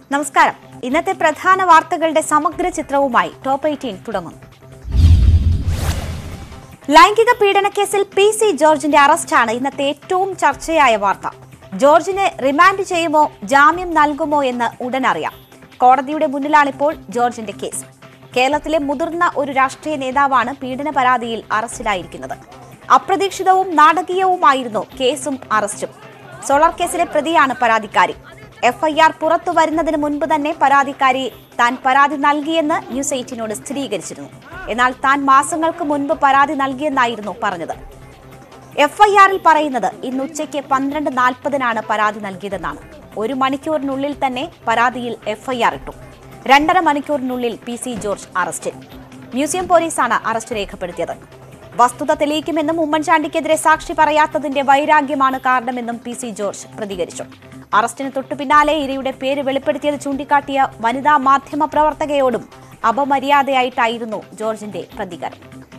നമസ്കാരം ഇന്നത്തെ പ്രധാന വാർത്തകളുടെ സമഗ്ര ചിത്രവുമായി ടോപ്പ് എയ്റ്റീൻ തുടങ്ങുന്നു ലൈംഗിക പീഡനക്കേസിൽ പി സി ജോർജിന്റെ അറസ്റ്റാണ് ഇന്നത്തെ ഏറ്റവും ചർച്ചയായ വാർത്ത ജോർജിനെ റിമാൻഡ് ചെയ്യുമോ ജാമ്യം നൽകുമോ എന്ന് ഉടൻ അറിയാം കോടതിയുടെ മുന്നിലാണിപ്പോൾ ജോർജിന്റെ കേസ് കേരളത്തിലെ മുതിർന്ന ഒരു രാഷ്ട്രീയ നേതാവാണ് പീഡന പരാതിയിൽ അറസ്റ്റിലായിരിക്കുന്നത് അപ്രതീക്ഷിതവും നാടകീയവുമായിരുന്നു കേസും അറസ്റ്റും സോളാർ കേസിലെ പ്രതിയാണ് പരാതിക്കാരി എഫ്ഐആർ പുറത്തു വരുന്നതിന് മുൻപ് തന്നെ പരാതിക്കാരി താൻ പരാതി നൽകിയെന്ന് ന്യൂസ് എയ്റ്റിനോട് സ്ഥിരീകരിച്ചിരുന്നു എന്നാൽ താൻ മാസങ്ങൾക്ക് മുൻപ് പരാതി നൽകിയെന്നായിരുന്നു പറഞ്ഞത് എഫ്ഐആറിൽ പറയുന്നത് ഇന്ന് ഉച്ചയ്ക്ക് പന്ത്രണ്ട് നാൽപ്പതിനാണ് പരാതി നൽകിയതെന്നാണ് ഒരു മണിക്കൂറിനുള്ളിൽ തന്നെ പരാതിയിൽ എഫ്ഐആർ ഇട്ടു രണ്ടര മണിക്കൂറിനുള്ളിൽ പി സി ജോർജ് അറസ്റ്റിൽ മ്യൂസിയം പോലീസാണ് അറസ്റ്റ് രേഖപ്പെടുത്തിയത് വസ്തുത തെളിയിക്കുമെന്നും ഉമ്മൻചാണ്ടിക്കെതിരെ സാക്ഷി പറയാത്തതിന്റെ വൈരാഗ്യമാണ് കാരണമെന്നും പി സി ജോർജ് പ്രതികരിച്ചു അറസ്റ്റിന് തൊട്ടു പിന്നാലെ ഇരയുടെ പേര് വെളിപ്പെടുത്തിയത് ചൂണ്ടിക്കാട്ടിയ വനിതാ മാധ്യമ പ്രവർത്തകയോടും അപമര്യാദയായിട്ടായിരുന്നു ജോർജിന്റെ പ്രതികരണം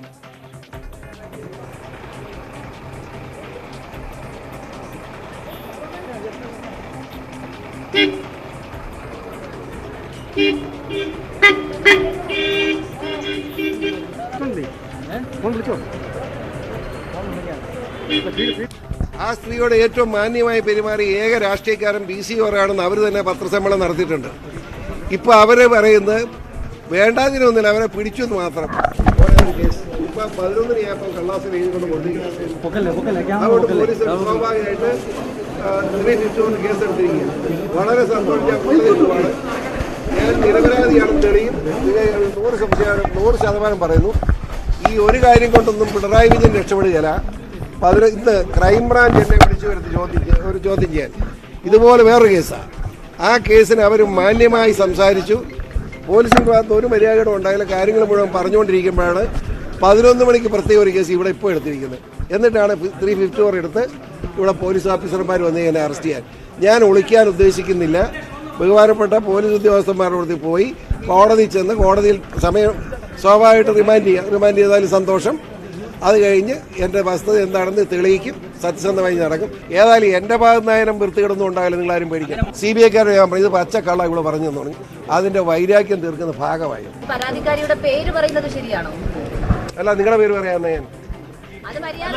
ആ സ്ത്രീയോട് ഏറ്റവും മാന്യമായി പെരുമാറി ഏക രാഷ്ട്രീയക്കാരൻ ബി സി ഓറാണെന്ന് അവർ തന്നെ പത്രസമ്മേളനം നടത്തിയിട്ടുണ്ട് ഇപ്പൊ അവര് പറയുന്നത് വേണ്ടാതിനൊന്നുമില്ല അവരെ പിടിച്ചു എന്ന് മാത്രം ഇപ്പൊ പതിനൊന്നിന് ഞാൻ ഇപ്പം കള്ളാസിൽ എഴുതിക്കൊണ്ട് കൊണ്ടിരിക്കുകയാണ് അതുകൊണ്ട് പോലീസ് സ്വാഭാവികമായിട്ട് ത്രീ ഫിഫ്റ്റി ഒന്ന് കേസ് എടുത്തിരിക്കുകയാണ് വളരെ സന്തോഷിച്ച കോടതിയാണ് ഞാൻ നിരപരാധിയാണെന്ന് തെളിയും ഇത് നൂറ് ശതമാനം നൂറ് ശതമാനം പറയുന്നു ഈ ഒരു കാര്യം കൊണ്ടൊന്നും പിണറായി വിജയൻ രക്ഷപ്പെടുകയില്ല പതിന ഇന്ന് ക്രൈംബ്രാഞ്ച് എന്നെ വിളിച്ചു വരുത്തി ചോദ്യം ചെയ്യ- ഒരു ചോദ്യം ചെയ്യാൻ ഇതുപോലെ വേറൊരു കേസാണ് ആ കേസിന് അവർ മാന്യമായി സംസാരിച്ചു പോലീസിൻ്റെ ഭാഗത്ത് ഒരു മര്യാദയുടെ ഉണ്ടായാലും കാര്യങ്ങൾ മുഴുവൻ പറഞ്ഞുകൊണ്ടിരിക്കുമ്പോഴാണ് പതിനൊന്ന് മണിക്ക് പ്രത്യേക ഒരു കേസ് ഇവിടെ ഇപ്പോൾ എടുത്തിരിക്കുന്നത് എന്നിട്ടാണ് ത്രീ ഫിഫ്റ്റി ഫോർ എടുത്ത് ഇവിടെ പോലീസ് ഓഫീസർമാർ വന്ന് എന്നെ അറസ്റ്റ് ചെയ്യാൻ ഞാൻ ഒളിക്കാൻ ഉദ്ദേശിക്കുന്നില്ല ബഹുമാനപ്പെട്ട പോലീസ് ഉദ്യോഗസ്ഥന്മാരുടെ അടുത്ത് പോയി കോടതി ചെന്ന് കോടതിയിൽ സമയം സ്വാഭാവികമായിട്ട് റിമാൻഡ് ചെയ്യാം റിമാൻഡ് ചെയ്താലും സന്തോഷം അത് കഴിഞ്ഞ് എൻ്റെ വസ്തുത എന്താണെന്ന് തെളിയിക്കും സത്യസന്ധമായി നടക്കും ഏതായാലും എൻ്റെ ഭാഗത്ത് നിന്നായാലും വൃത്തികിടന്നും ഉണ്ടായാലും നിങ്ങളാരും പേടിക്കണം സി ബി ഐക്കാരെ ഞാൻ പറഞ്ഞു ഇത് പച്ചക്കള്ള ഇവിടെ പറഞ്ഞു തന്നു തുടങ്ങി അതിൻ്റെ വൈരാഗ്യം തീർക്കുന്ന ഭാഗമായി പരാതിക്കാരിയുടെ പേര് പറയുന്നത് ശരിയാണോ അല്ല നിങ്ങളുടെ പേര് പറയാമെന്ന് ഞാൻ അത് മര്യാദ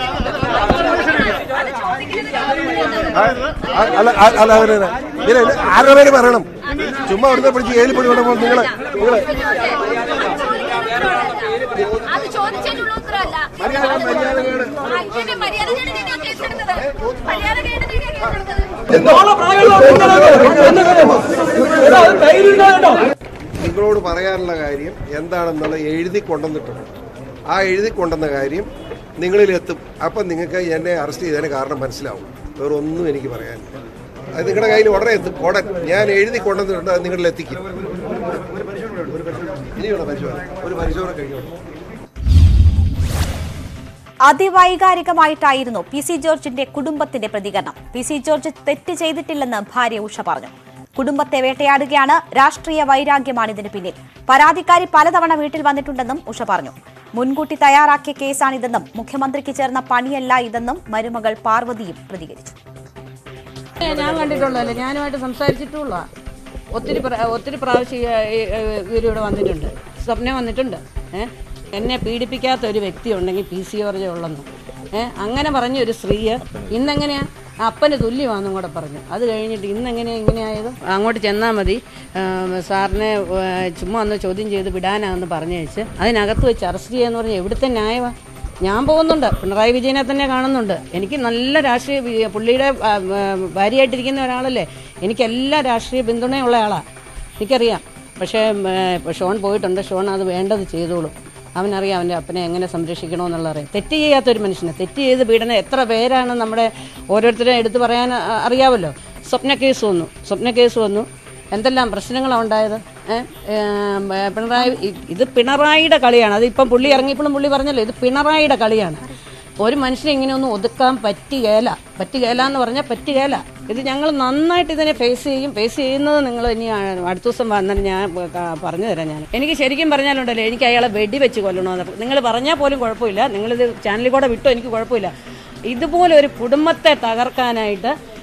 ആ, ആ, അല്ല ആ, അല്ല അതിന് ഇല്ല ഇല്ല, ആരുടെ പേര് പറയണം ചുമ്മാ അവിടുന്ന് പിടിച്ച് ഏലിപ്പൊടി വിടുമ്പോൾ നിങ്ങൾ നിങ്ങൾ അത് ചോദിച്ചതിനുള്ള ഉത്തരവല്ല മര്യാദ മര്യാദകേട് ആ, ഇങ്ങനെ മര്യാദകേട് തന്നെയാ കേസെടുത്തത് മര്യാദകേട് തന്നെയാ കേസെടുത്തത് നിങ്ങളോട് പറയാനുള്ള കാര്യം എന്താണെന്നുള്ള എഴുതി കൊണ്ടുവന്നിട്ടുണ്ട് ആ എഴുതി കൊണ്ടുവന്ന കാര്യം നിങ്ങളിലെത്തും അപ്പം നിങ്ങൾക്ക് എന്നെ അറസ്റ്റ് ചെയ്തതിന് കാരണം മനസ്സിലാവും വേറെ ഒന്നും എനിക്ക് പറയാനില്ല അത് നിങ്ങളുടെ കയ്യിൽ ഉടനെ എത്തും ഉടൻ ഞാൻ എഴുതി കൊണ്ടുവന്നിട്ടുണ്ട് അത് നിങ്ങളിൽ എത്തിക്കും ഇനിയുള്ള പരിശോധന ഒരു പരിശോധന കഴിഞ്ഞോളൂ അതിവൈകാരികമായിട്ടായിരുന്നു പി സി ജോർജിന്റെ കുടുംബത്തിന്റെ പ്രതികരണം പി സി ജോർജ് തെറ്റ് ചെയ്തിട്ടില്ലെന്ന് ഭാര്യ ഉഷ പറഞ്ഞു കുടുംബത്തെ വേട്ടയാടുകയാണ് രാഷ്ട്രീയ വൈരാഗ്യമാണ് ഇതിന് പിന്നിൽ പരാതിക്കാരി പലതവണ വീട്ടിൽ വന്നിട്ടുണ്ടെന്നും ഉഷ പറഞ്ഞു മുൻകൂട്ടി തയ്യാറാക്കിയ കേസാണിതെന്നും മുഖ്യമന്ത്രിക്ക് ചേർന്ന പണിയല്ല ഇതെന്നും മരുമകൾ പാർവതിയും പ്രതികരിച്ചു ഏ, ഞാൻ കണ്ടിട്ടുള്ളതല്ലേ ഞാനുമായിട്ട് സംസാരിച്ചിട്ടുള്ള ഒത്തിരി പ്ര- ഒത്തിരി പ്രാവശ്യം ഈ- ഈ- ഇവരിവിടെ വന്നിട്ടുണ്ട് സ്വപ്നം വന്നിട്ടുണ്ട് ഏ എന്നെ പീഡിപ്പിക്കാത്ത ഒരു വ്യക്തി ഉണ്ടെങ്കിൽ പി സി ഓർജ ഉള്ളെന്ന് ഏ അങ്ങനെ പറഞ്ഞ ഒരു സ്ത്രീയെ ഇന്നെങ്ങനെയാ അപ്പന് തുല്യമാണെന്നും കൂടെ പറഞ്ഞു അത് കഴിഞ്ഞിട്ട് ഇന്നെങ്ങനെയാ ഇങ്ങനെയായത് അങ്ങോട്ട് ചെന്നാൽ മതി ആ, സാറിനെ ആ, ചുമ്മാ ഒന്ന് ചോദ്യം ചെയ്ത് വിടാനാന്ന് പറഞ്ഞയച്ച് അതിനകത്ത് വെച്ച് അറസ്റ്റ് ചെയ്യാന്ന് പറഞ്ഞാൽ എവിടുത്തെ ന്യായമാണ് ഞാൻ പോകുന്നുണ്ട് പിണറായി വിജയനെ തന്നെ കാണുന്നുണ്ട് എനിക്ക് നല്ല രാഷ്ട്രീയ വി- പുള്ളിയുടെ ആ, ആ, ഭാര്യയായിട്ടിരിക്കുന്ന ഒരാളല്ലേ എനിക്ക് എല്ലാ രാഷ്ട്രീയ പിന്തുണയുള്ള ആളാണ് എനിക്കറിയാം പക്ഷേ ഉം, ഏ, ഇപ്പൊ ഷോൺ പോയിട്ടുണ്ട് ഷോൺ അത് വേണ്ടത് ചെയ്തോളും അവനറിയാം അവൻ്റെ അപ്പനെ എങ്ങനെ സംരക്ഷിക്കണമെന്നുള്ള അറിയാം തെറ്റ് ചെയ്യാത്തൊരു മനുഷ്യനെ തെറ്റ് ചെയ്ത് പീഡനം എത്ര പേരാണ് നമ്മുടെ ഓരോരുത്തരും എടുത്തു പറയാൻ ആ, അറിയാമല്ലോ സ്വപ്ന കേസ് വന്നു സ്വപ്ന കേസ് വന്നു എന്തെല്ലാം പ്രശ്നങ്ങളാണ് ഉണ്ടായത് ഏ? ഏം, ഏ, പിണറായി ഇ- ഇത് പിണറായിയുടെ കളിയാണ് അത് ഇപ്പം പുള്ളി ഇറങ്ങിയപ്പോഴും പുള്ളി പറഞ്ഞല്ലോ ഇത് പിണറായിയുടെ കളിയാണ് ഒരു മനുഷ്യനെ ഇങ്ങനെയൊന്നും ഒതുക്കാൻ പറ്റുകയില്ല പറ്റുകയില്ല എന്ന് പറഞ്ഞാൽ പറ്റുകയില്ല ഇത് ഞങ്ങൾ നന്നായിട്ട് ഇതിനെ ഫേസ് ചെയ്യും ഫേസ് ചെയ്യുന്നത് നിങ്ങൾ ഇനി ആ- അടുത്ത ദിവസം വന്നാൽ ഞാൻ ക- പറഞ്ഞു തരാം ഞാൻ എനിക്ക് ശരിക്കും പറഞ്ഞാലുണ്ടല്ലോ എനിക്ക് അയാളെ വെടിവെച്ച് കൊല്ലണമെന്ന് നിങ്ങൾ പറഞ്ഞാൽ പോലും കുഴപ്പമില്ല നിങ്ങളിത് ചാനലിൽ കൂടെ വിട്ടോ എനിക്ക് കുഴപ്പമില്ല ഇതുപോലെ ഒരു കുടുംബത്തെ തകർക്കാനായിട്ട്